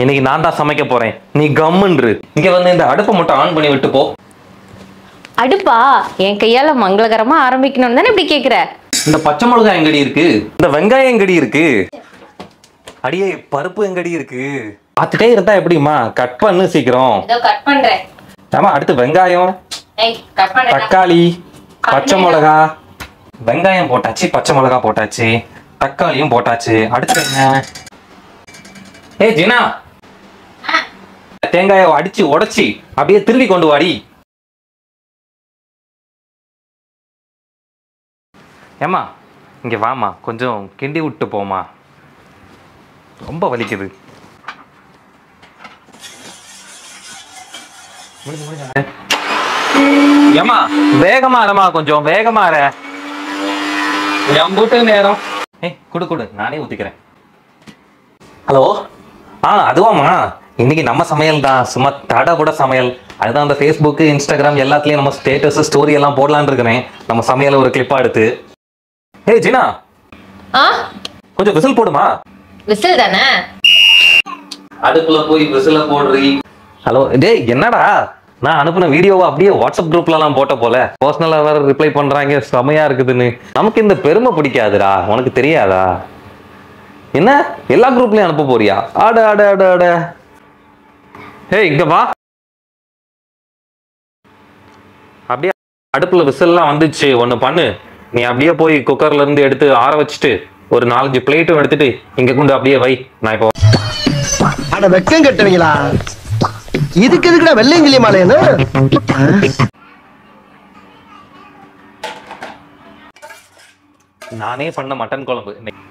இன்னைக்கு நான் தான் சமைக்க போறேன் நீ கம்முன்று இங்க வந்து இந்த அடுப்பை மட்டும் ஆன் பண்ணி விட்டு போ அடுப்பா என் கையால மங்களகரமா ஆரம்பிக்கணும்னு தானே இப்படி கேக்குற இந்த பச்சை மிளகாய் எங்கடி இருக்கு இந்த வெங்காயம் எங்கடி இருக்கு அடியே பருப்பு எங்கடி இருக்கு பார்த்துட்டே இருந்தா எப்படிம்மா கட் பண்ணு சீக்கிரம் இதோ கட் பண்றேன் ஆமா அடுத்து வெங்காயம் ஏய் கட் தக்காளி பச்சை மிளகா வெங்காயம் போட்டாச்சு பச்சை மிளகா போட்டாச்சு தக்காளியும் போட்டாச்சு அடுத்து என்ன ஏய் ஜினா தேங்காயை அடிச்சு உடைச்சி அப்படியே திருவி கொண்டு வாடி ஏம்மா இங்க வாமா கொஞ்சம் கிண்டி விட்டு போமா ரொம்ப வலிக்குது முடிஞ்சு, முடிஞ்சு. ஏம்மா வேகமா இருமா கொஞ்சம் வேகமா இரு. எம்புட்டு நேரம் ஏய் குடு குடு நானே ஊத்திக்கிறேன் ஹலோ ஆ அதுவாம்மா இன்னைக்கு நம்ம சமையல் தான் சும்மா தடபுட சமையல் அதுதான் அந்த ஃபேஸ்புக்கு இன்ஸ்டாகிராம் எல்லாத்துலயும் நம்ம ஸ்டேட்டஸ் ஸ்டோரி எல்லாம் போடலான்னு இருக்கிறேன் நம்ம சமையலை ஒரு கிளிப்பா எடுத்து ஏய் ஜினா ஆ கொஞ்சம் விசில் போடுமா விசில் தானே அதுக்குள்ள போய் விசில போடுறீ ஹலோ டேய் என்னடா நான் அனுப்புன வீடியோவை அப்படியே வாட்ஸ்அப் குரூப்ல எல்லாம் போட்ட போல பர்சனலா வேற ரிப்ளை பண்றாங்க செமையா இருக்குதுன்னு நமக்கு இந்த பெருமை பிடிக்காதுடா உனக்கு தெரியாதா என்ன எல்லா குரூப்லயும் அனுப்ப போறியா ஆட ஆட ஆட ஆட ஏய் இங்க வா அப்படியே அடுப்புல விசில்லாம் வந்துச்சு ஒண்ணு பண்ணு நீ அப்படியே போய் குக்கர்ல இருந்து எடுத்து ஆற வச்சுட்டு ஒரு நாலஞ்சு பிளேட்டும் எடுத்துட்டு இங்க கொண்டு அப்படியே வை நான் இப்போ அட வெக்கம் கட்டுவீங்களா இதுக்கு எதுக்குடா வெள்ளையங்கிலி மாலையன்னு நானே பண்ண மட்டன் குழம்பு இன்னைக்கு.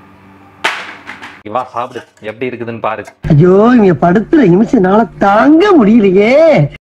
வா சாப்பிடு எப்படி இருக்குதுன்னு பாரு ஐயோ இங்க படுத்துற நிமிஷம் நாள தாங்க முடியலையே